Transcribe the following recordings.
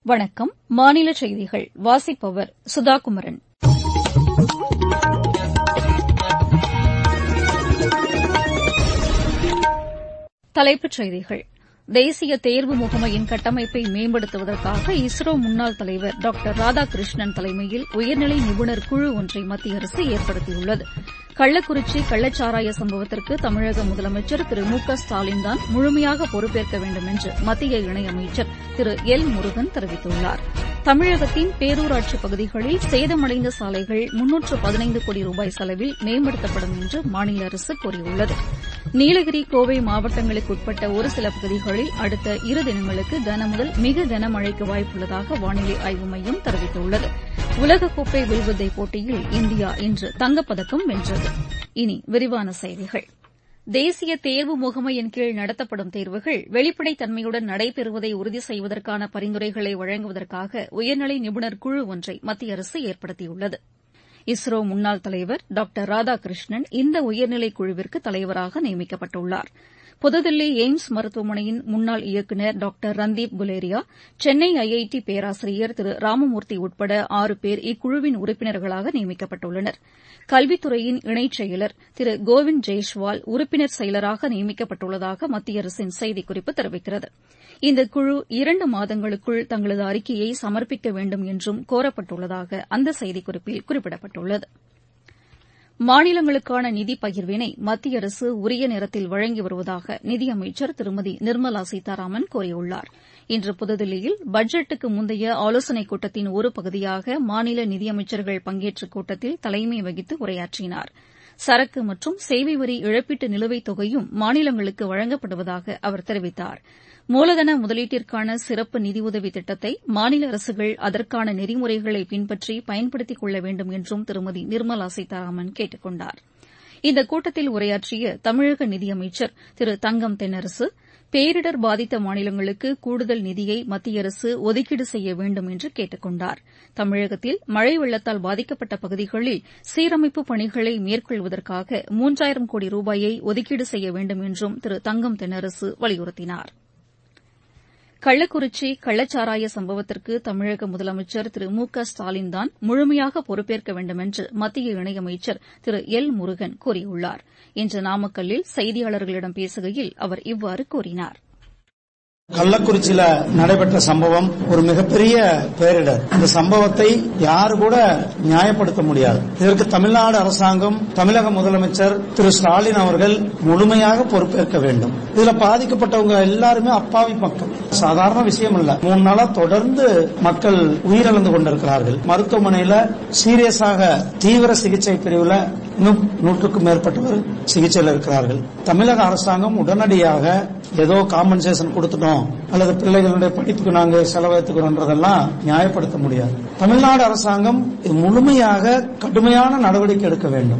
வணக்கம் மாநில செய்திகள் வாசிப்பவர் சுதா குமரன் தலைப்புச் செய்திகள் தேசிய தேர்வு முகமையின் கட்டமைப்பை மேம்படுத்துவதற்காக இஸ்ரோ முன்னாள் தலைவர் டாக்டர் ராதாகிருஷ்ணன் தலைமையில் உயர்நிலை நிபுணர் குழு ஒன்றை மத்திய அரசு ஏற்படுத்தியுள்ளது கள்ளக்குறிச்சி கள்ளச்சாராய சம்பவத்திற்கு தமிழக முதலமைச்சர் திரு மு க ஸ்டாலின் தான் முழுமையாக பொறுப்பேற்க வேண்டும் என்று மத்திய இணையமைச்சர் திரு எல் முருகன் தெரிவித்துள்ளார் தமிழகத்தின் பேரூராட்சி பகுதிகளில் சேதமடைந்த சாலைகள் முன்னூற்று பதினைந்து கோடி ரூபாய் செலவில் மேம்படுத்தப்படும் என்று மாநில அரசு கூறியுள்ளது நீலகிரி கோவை மாவட்டங்களுக்கு உட்பட்ட ஒரு சில பகுதிகளில் அடுத்த இரு தினங்களுக்கு கனமுதல் மிக கனமழைக்கு வாய்ப்புள்ளதாக வானிலை ஆய்வு மையம் தெரிவித்துள்ளது உலகக்கோப்பை வில்வித்தை போட்டியில் இந்தியா இன்று தங்கப்பதக்கம் வென்றது இனி விரிவான செய்திகள் தேசிய தேர்வு முகமையின் கீழ் நடத்தப்படும் தேர்வுகள் வெளிப்படைத் தன்மையுடன் நடைபெறுவதை உறுதி செய்வதற்கான பரிந்துரைகளை வழங்குவதற்காக உயர்நிலை நிபுணர் குழு ஒன்றை மத்திய அரசு ஏற்படுத்தியுள்ளது இஸ்ரோ முன்னாள் தலைவர் டாக்டர் ராதாகிருஷ்ணன் இந்த உயர்நிலைக் குழுவிற்கு தலைவராக நியமிக்கப்பட்டுள்ளார் புதுதில்லி எய்ம்ஸ் மருத்துவமனையின் முன்னாள் இயக்குநர் டாக்டர் ரந்தீப் குலேரியா சென்னை ஐஐடி பேராசிரியர் திரு ராமமூர்த்தி உட்பட ஆறு பேர் இக்குழுவின் உறுப்பினர்களாக நியமிக்கப்பட்டுள்ளனர் கல்வித்துறையின் இணைச் செயலர் திரு கோவிந்த் ஜெய்ஷ்வால் உறுப்பினர் செயலராக நியமிக்கப்பட்டுள்ளதாக மத்திய அரசின் செய்திக்குறிப்பு தெரிவிக்கிறது இந்த குழு இரண்டு மாதங்களுக்குள் தங்களது அறிக்கையை சமர்ப்பிக்க வேண்டும் என்றும் கோரப்பட்டுள்ளதாக அந்த செய்திக்குறிப்பில் குறிப்பிடப்பட்டுள்ளது மாநிலங்களுக்கான நிதி பகிர்வினை மத்திய அரசு உரிய நேரத்தில் வழங்கி வருவதாக நிதியமைச்சர் திருமதி நிர்மலா சீதாராமன் கூறியுள்ளார் இன்று புதுதில்லியில் பட்ஜெட்டுக்கு முந்தைய ஆலோசனைக் கூட்டத்தின் ஒரு பகுதியாக மாநில நிதியமைச்சர்கள் பங்கேற்ற கூட்டத்தில் தலைமை வகித்து உரையாற்றினார் சரக்கு மற்றும் சேவை வரி இழப்பீட்டு நிலுவைத் தொகையும் மாநிலங்களுக்கு வழங்கப்படுவதாக அவர் தெரிவித்தார் மூலதன முதலீட்டிற்கான சிறப்பு நிதியுதவி திட்டத்தை மாநில அரசுகள் அதற்கான நெறிமுறைகளை பின்பற்றி பயன்படுத்திக் கொள்ள வேண்டும் என்றும் திருமதி நிர்மலா சீதாராமன் கேட்டுக் கொண்டார் இந்த கூட்டத்தில் உரையாற்றிய தமிழக நிதியமைச்சர் திரு தங்கம் தென்னரசு பேரிடர் பாதித்த மாநிலங்களுக்கு கூடுதல் நிதியை மத்திய அரசு ஒதுக்கீடு செய்ய வேண்டும் என்று கேட்டுக் கொண்டார் தமிழகத்தில் மழை வெள்ளத்தால் பாதிக்கப்பட்ட பகுதிகளில் சீரமைப்பு பணிகளை மேற்கொள்வதற்காக மூன்றாயிரம் கோடி ரூபாயை ஒதுக்கீடு செய்ய வேண்டும் என்றும் திரு தங்கம் தென்னரசு வலியுறுத்தினார் கள்ளக்குறிச்சி கள்ளச்சாராய சம்பவத்திற்கு தமிழக முதலமைச்சர் திரு மு க ஸ்டாலின் தான் முழுமையாக பொறுப்பேற்க வேண்டுமென்று மத்திய இணையமைச்சர் திரு எல் முருகன் கூறியுள்ளார் இன்று நாமக்கல்லில் செய்தியாளர்களிடம் பேசுகையில் அவர் இவ்வாறு கூறினார் கள்ளக்குறிச்சியில நடைபெற்ற சம்பவம் ஒரு மிகப்பெரிய பேரிடர் இந்த சம்பவத்தை யாரு கூட நியாயப்படுத்த முடியாது இதற்கு தமிழ்நாடு அரசாங்கம் தமிழக முதலமைச்சர் திரு ஸ்டாலின் அவர்கள் முழுமையாக பொறுப்பேற்க வேண்டும் இதுல பாதிக்கப்பட்டவங்க எல்லாருமே அப்பாவி மக்கள் சாதாரண விஷயம் இல்ல மூணு நாளா தொடர்ந்து மக்கள் உயிரிழந்து கொண்டிருக்கிறார்கள் மருத்துவமனையில சீரியஸாக தீவிர சிகிச்சை பிரிவுல இன்னும் நூற்றுக்கும் மேற்பட்டவர் சிகிச்சையில் இருக்கிறார்கள் தமிழக அரசாங்கம் உடனடியாக ஏதோ காம்பன்சேஷன் கொடுத்துட்டோம் அல்லது பிள்ளைகளுடைய படிப்புக்கு நாங்க செலவழித்துக்கிறோன்றதெல்லாம் நியாயப்படுத்த முடியாது தமிழ்நாடு அரசாங்கம் முழுமையாக கடுமையான நடவடிக்கை எடுக்க வேண்டும்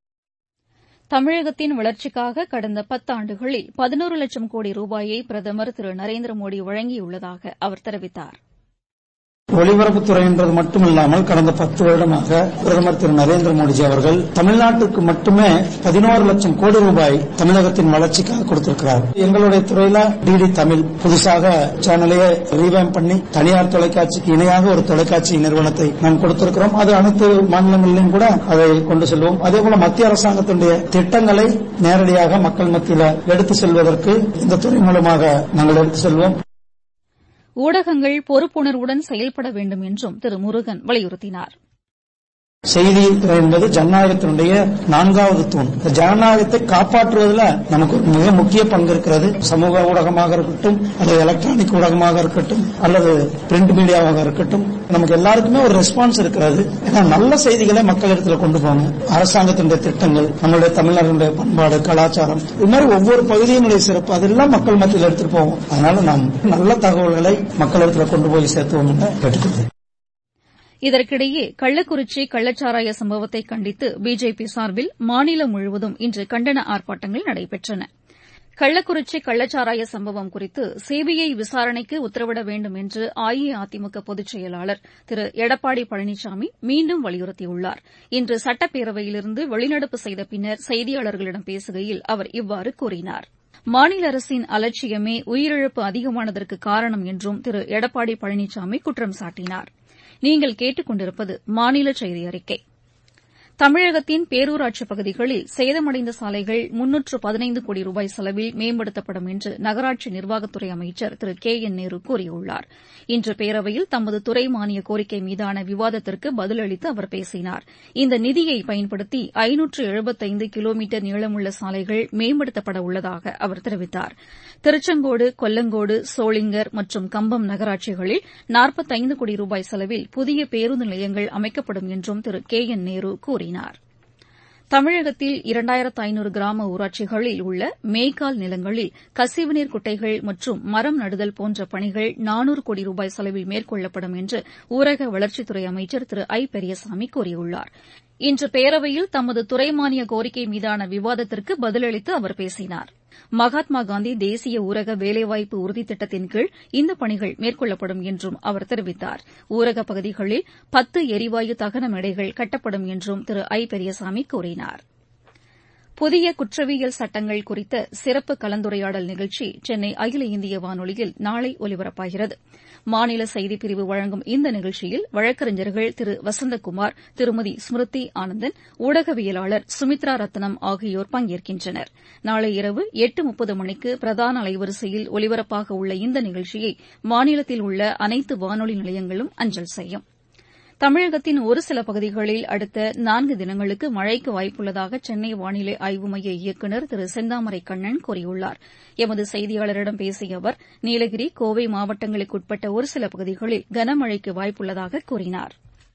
தமிழகத்தின் வளர்ச்சிக்காக கடந்த பத்தாண்டுகளில் பதினோரு லட்சம் கோடி ரூபாயை பிரதமர் திரு நரேந்திர மோடி வழங்கியுள்ளதாக அவர் தெரிவித்தார் ஒலிபரப்புத்துறைன்றது மட்டுமில்லாமல் கடந்த பத்து வருடமாக பிரதமர் திரு நரேந்திர மோடிஜி அவர்கள் தமிழ்நாட்டுக்கு மட்டுமே பதினோரு லட்சம் கோடி ரூபாய் தமிழகத்தின் வளர்ச்சிக்காக கொடுத்திருக்கிறார் எங்களுடைய துறையில டிடி தமிழ் புதுசாக சேனலையே ரீவேம் பண்ணி தனியார் தொலைக்காட்சிக்கு இணையாக ஒரு தொலைக்காட்சி நிறுவனத்தை நாம் கொடுத்திருக்கிறோம் அது அனைத்து மாநிலங்களிலும் கூட அதை கொண்டு செல்வோம் அதே போல மத்திய அரசாங்கத்தினுடைய திட்டங்களை நேரடியாக மக்கள் மத்தியில் எடுத்து செல்வதற்கு இந்த துறை மூலமாக நாங்கள் எடுத்து செல்வோம் ஊடகங்கள் பொறுப்புணர்வுடன் செயல்பட வேண்டும் என்றும் திரு முருகன் வலியுறுத்தினார் செய்தி என்பது ஜனநாயகத்தினுடைய நான்காவது தூண் இந்த ஜனநாயகத்தை காப்பாற்றுவதில் நமக்கு ஒரு மிக முக்கிய பங்கு இருக்கிறது சமூக ஊடகமாக இருக்கட்டும் அல்லது எலக்ட்ரானிக் ஊடகமாக இருக்கட்டும் அல்லது பிரிண்ட் மீடியாவாக இருக்கட்டும் நமக்கு எல்லாருக்குமே ஒரு ரெஸ்பான்ஸ் இருக்கிறது ஏன்னா நல்ல செய்திகளை மக்களிடத்தில் கொண்டு போகணும் அரசாங்கத்தினுடைய திட்டங்கள் நம்மளுடைய தமிழர்களுடைய பண்பாடு கலாச்சாரம் இது மாதிரி ஒவ்வொரு பகுதியினுடைய சிறப்பு அதெல்லாம் மக்கள் மத்தியில் எடுத்துட்டு போவோம் அதனால நாம் நல்ல தகவல்களை மக்களிடத்தில் கொண்டு போய் சேர்த்துவோம் என்று கேட்டுக்கொள்கிறேன் இதற்கிடையே கள்ளக்குறிச்சி கள்ளச்சாராய சம்பவத்தை கண்டித்து பிஜேபி சார்பில் மாநிலம் முழுவதும் இன்று கண்டன ஆர்ப்பாட்டங்கள் நடைபெற்றன கள்ளக்குறிச்சி கள்ளச்சாராய சம்பவம் குறித்து சிபிஐ விசாரணைக்கு உத்தரவிட வேண்டும் என்று அஇஅதிமுக பொதுச் செயலாளர் திரு எடப்பாடி பழனிசாமி மீண்டும் வலியுறுத்தியுள்ளார் இன்று சட்டப்பேரவையிலிருந்து வெளிநடப்பு செய்த பின்னர் செய்தியாளர்களிடம் பேசுகையில் அவர் இவ்வாறு கூறினார் மாநில அரசின் அலட்சியமே உயிரிழப்பு அதிகமானதற்கு காரணம் என்றும் திரு எடப்பாடி பழனிசாமி குற்றம் சாட்டினார் நீங்கள் கேட்டுக் கொண்டிருப்பது மாநில செய்தி அறிக்கை தமிழகத்தின் பேரூராட்சிப் பகுதிகளில் சேதமடைந்த சாலைகள் முன்னூற்று பதினைந்து கோடி ரூபாய் செலவில் மேம்படுத்தப்படும் என்று நகராட்சி நிர்வாகத்துறை அமைச்சர் திரு கே என் நேரு கூறியுள்ளார் இன்று பேரவையில் தமது துறை மானிய கோரிக்கை மீதான விவாதத்திற்கு பதிலளித்து அவர் பேசினார் இந்த நிதியை பயன்படுத்தி ஐநூற்று எழுபத்தைந்து கிலோமீட்டர் நீளமுள்ள சாலைகள் மேம்படுத்தப்பட உள்ளதாக அவர் தெரிவித்தார் திருச்செங்கோடு கொல்லங்கோடு சோளிங்கர் மற்றும் கம்பம் நகராட்சிகளில் நாற்பத்தைந்து கோடி ரூபாய் செலவில் புதிய பேருந்து நிலையங்கள் அமைக்கப்படும் என்றும் திரு கே என் நேரு கூறினார் கூறினார் தமிழகத்தில் இரண்டாயிரத்து ஐநூறு கிராம ஊராட்சிகளில் உள்ள மேய்க்கால் நிலங்களில் கசிவுநீர் குட்டைகள் மற்றும் மரம் நடுதல் போன்ற பணிகள் நானூறு கோடி ரூபாய் செலவில் மேற்கொள்ளப்படும் என்று ஊரக வளர்ச்சித்துறை அமைச்சர் திரு ஐ பெரியசாமி கூறியுள்ளார் இன்று பேரவையில் தமது துறை மானிய கோரிக்கை மீதான விவாதத்திற்கு பதிலளித்து அவர் பேசினார் மகாத்மா காந்தி தேசிய ஊரக வேலைவாய்ப்பு உறுதித் திட்டத்தின் கீழ் இந்த பணிகள் மேற்கொள்ளப்படும் என்றும் அவர் தெரிவித்தார் ஊரகப் பகுதிகளில் பத்து எரிவாயு தகன மேடைகள் கட்டப்படும் என்றும் திரு ஐ பெரியசாமி கூறினார் புதிய குற்றவியல் சட்டங்கள் குறித்த சிறப்பு கலந்துரையாடல் நிகழ்ச்சி சென்னை அகில இந்திய வானொலியில் நாளை ஒலிபரப்பாகிறது மாநில செய்திப்பிரிவு வழங்கும் இந்த நிகழ்ச்சியில் வழக்கறிஞர்கள் திரு வசந்தகுமார் திருமதி ஸ்மிருதி ஆனந்தன் ஊடகவியலாளர் சுமித்ரா ரத்னம் ஆகியோர் பங்கேற்கின்றனர் நாளை இரவு எட்டு முப்பது மணிக்கு பிரதான அலைவரிசையில் ஒலிபரப்பாக உள்ள இந்த நிகழ்ச்சியை மாநிலத்தில் உள்ள அனைத்து வானொலி நிலையங்களும் அஞ்சல் செய்யும் தமிழகத்தின் ஒரு சில பகுதிகளில் அடுத்த நான்கு தினங்களுக்கு மழைக்கு வாய்ப்புள்ளதாக சென்னை வானிலை ஆய்வு மைய இயக்குநர் திரு செந்தாமரை கண்ணன் கூறியுள்ளார் எமது செய்தியாளரிடம் பேசிய அவர் நீலகிரி கோவை மாவட்டங்களுக்குட்பட்ட ஒரு சில பகுதிகளில் கனமழைக்கு வாய்ப்புள்ளதாக கூறினார்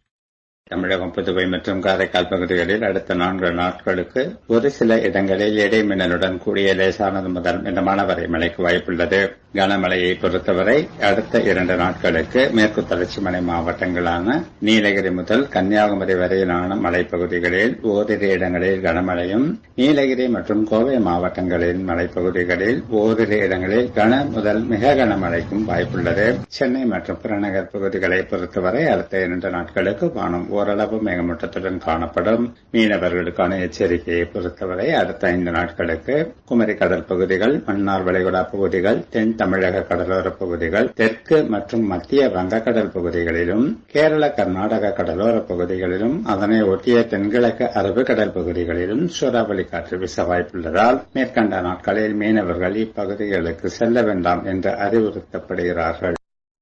தமிழகம் புதுவை மற்றும் காரைக்கால் பகுதிகளில் அடுத்த நான்கு நாட்களுக்கு ஒரு சில இடங்களில் இடைமின்னலுடன் கூடிய லேசானது முதல் மிதமான வரை மழைக்கு வாய்ப்புள்ளது கனமழையை பொறுத்தவரை அடுத்த இரண்டு நாட்களுக்கு மேற்கு தொடர்ச்சி மலை மாவட்டங்களான நீலகிரி முதல் கன்னியாகுமரி வரையிலான மலைப்பகுதிகளில் ஓரிரு இடங்களில் கனமழையும் நீலகிரி மற்றும் கோவை மாவட்டங்களின் மலைப்பகுதிகளில் ஓரிரு இடங்களில் கன முதல் மிக கனமழைக்கும் வாய்ப்புள்ளது சென்னை மற்றும் புறநகர் பகுதிகளை பொறுத்தவரை அடுத்த இரண்டு நாட்களுக்கு வானம் ஓரளவு மேகமூட்டத்துடன் காணப்படும் மீனவர்களுக்கான எச்சரிக்கையை பொறுத்தவரை அடுத்த ஐந்து நாட்களுக்கு குமரி கடல் பகுதிகள் மன்னார் வளைகுடா பகுதிகள் தென் தமிழக கடலோர பகுதிகள் தெற்கு மற்றும் மத்திய வங்கக்கடல் பகுதிகளிலும் கேரள கர்நாடக கடலோர பகுதிகளிலும் அதனை ஒட்டிய தென்கிழக்கு அரபிக்கடல் பகுதிகளிலும் சூறாவளி காற்று வீச வாய்ப்புள்ளதால் மேற்கண்ட நாட்களில் மீனவர்கள் இப்பகுதிகளுக்கு செல்ல வேண்டாம் என்று அறிவுறுத்தப்படுகிறார்கள்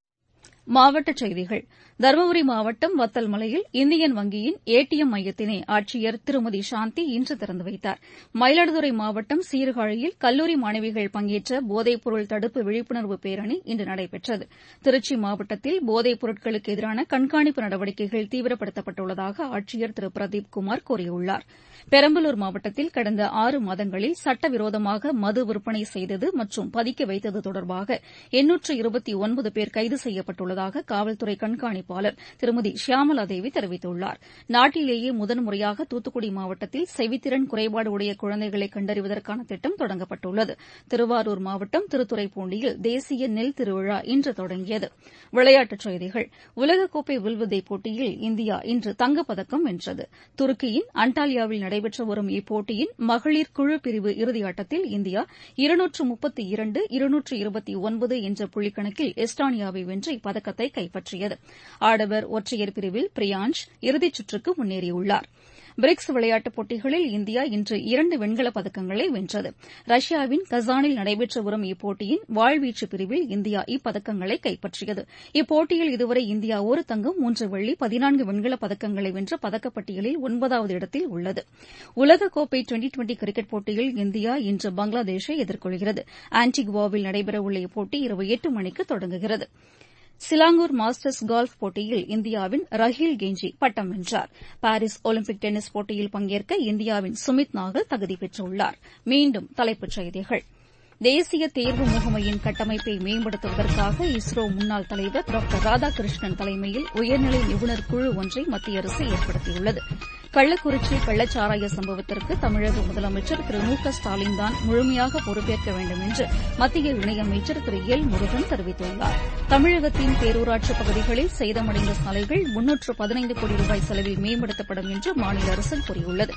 மாவட்டச் செய்திகள் தருமபுரி மாவட்டம் வத்தல்மலையில் இந்தியன் வங்கியின் ஏடிஎம் மையத்தினை ஆட்சியர் திருமதி சாந்தி இன்று திறந்து வைத்தார் மயிலாடுதுறை மாவட்டம் சீர்காழியில் கல்லூரி மாணவிகள் பங்கேற்ற போதைப்பொருள் தடுப்பு விழிப்புணர்வு பேரணி இன்று நடைபெற்றது திருச்சி மாவட்டத்தில் போதைப் பொருட்களுக்கு எதிரான கண்காணிப்பு நடவடிக்கைகள் தீவிரப்படுத்தப்பட்டுள்ளதாக ஆட்சியர் திரு பிரதீப் குமார் கூறியுள்ளார் பெரம்பலூர் மாவட்டத்தில் கடந்த ஆறு மாதங்களில் சட்டவிரோதமாக மது விற்பனை செய்தது மற்றும் பதுக்கி வைத்தது தொடர்பாக எண்ணூற்று இருபத்தி ஒன்பது பேர் கைது செய்யப்பட்டுள்ளதாக காவல்துறை கண்காணிப்பாளர் திருமதி ஷியாமலா தேவி தெரிவித்துள்ளார் நாட்டிலேயே முதன்முறையாக தூத்துக்குடி மாவட்டத்தில் செவித்திறன் குறைபாடு உடைய குழந்தைகளை கண்டறிவதற்கான திட்டம் தொடங்கப்பட்டுள்ளது திருவாரூர் மாவட்டம் திருத்துறைப்பூண்டியில் தேசிய நெல் திருவிழா இன்று தொடங்கியது விளையாட்டுச் செய்திகள் உலகக்கோப்பை வில்வித்தை போட்டியில் இந்தியா இன்று தங்கப்பதக்கம் வென்றது துருக்கியின் அண்டாலியாவில் நடைபெற்று வரும் இப்போட்டியின் மகளிர் குழு பிரிவு இறுதியாட்டத்தில் இந்தியா இருநூற்று முப்பத்தி இரண்டு இருநூற்று இருபத்தி ஒன்பது என்ற புள்ளிக்கணக்கில் எஸ்டோனியாவை வென்று இப்பதக்கத்தை கைப்பற்றியது ஆடவர் ஒற்றையர் பிரிவில் பிரியான்ஷ் இறுதிச் சுற்றுக்கு முன்னேறியுள்ளார் பிரிக்ஸ் விளையாட்டுப் போட்டிகளில் இந்தியா இன்று இரண்டு வெண்கலப் பதக்கங்களை வென்றது ரஷ்யாவின் கசானில் நடைபெற்று வரும் இப்போட்டியின் வாழ்வீச்சு பிரிவில் இந்தியா இப்பதக்கங்களை கைப்பற்றியது இப்போட்டியில் இதுவரை இந்தியா ஒரு தங்கம் மூன்று வெள்ளி பதினான்கு வெண்கலப் பதக்கங்களை வென்று பதக்கப்பட்டியலில் ஒன்பதாவது இடத்தில் உள்ளது உலகக்கோப்பை டுவெண்டி டுவெண்டி கிரிக்கெட் போட்டியில் இந்தியா இன்று பங்களாதேஷை எதிர்கொள்கிறது ஆன்டிகுவாவில் நடைபெறவுள்ள இப்போட்டி இரவு எட்டு மணிக்கு தொடங்குகிறது சிலாங்கூர் மாஸ்டர்ஸ் கோல்ஃப் போட்டியில் இந்தியாவின் ரஹீல் கெஞ்சி பட்டம் வென்றார் பாரிஸ் ஒலிம்பிக் டென்னிஸ் போட்டியில் பங்கேற்க இந்தியாவின் சுமித் நாகல் தகுதி பெற்றுள்ளார் மீண்டும் தலைப்புச் செய்திகள் தேசிய தேர்வு முகமையின் கட்டமைப்பை மேம்படுத்துவதற்காக இஸ்ரோ முன்னாள் தலைவர் டாக்டர் ராதாகிருஷ்ணன் தலைமையில் உயர்நிலை நிபுணர் குழு ஒன்றை மத்திய அரசு ஏற்படுத்தியுள்ளது கள்ளக்குறிச்சி கள்ளச்சாராய சம்பவத்திற்கு தமிழக முதலமைச்சர் திரு மு க ஸ்டாலின் தான் முழுமையாக பொறுப்பேற்க வேண்டும் என்று மத்திய இணையமைச்சர் திரு எல் முருகன் தெரிவித்துள்ளார் தமிழகத்தின் பேரூராட்சி பகுதிகளில் சேதமடைந்த சாலைகள் முன்னூற்று பதினைந்து கோடி ரூபாய் செலவில் மேம்படுத்தப்படும் என்று மாநில அரசு கூறியுள்ளது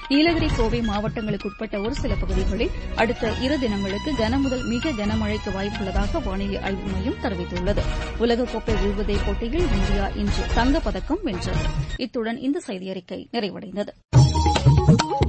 நீலகிரி கோவை மாவட்டங்களுக்கு உட்பட்ட ஒரு சில பகுதிகளில் அடுத்த இரு தினங்களுக்கு கனமுதல் மிக கனமழைக்கு வாய்ப்புள்ளதாக வானிலை ஆய்வு மையம் தெரிவித்துள்ளது உலகக்கோப்பை வில்வித்தை போட்டியில் இந்தியா இன்று தங்கப்பதக்கம் வென்றது இத்துடன் இந்த செய்தியறிக்கை நிறைவடைந்தது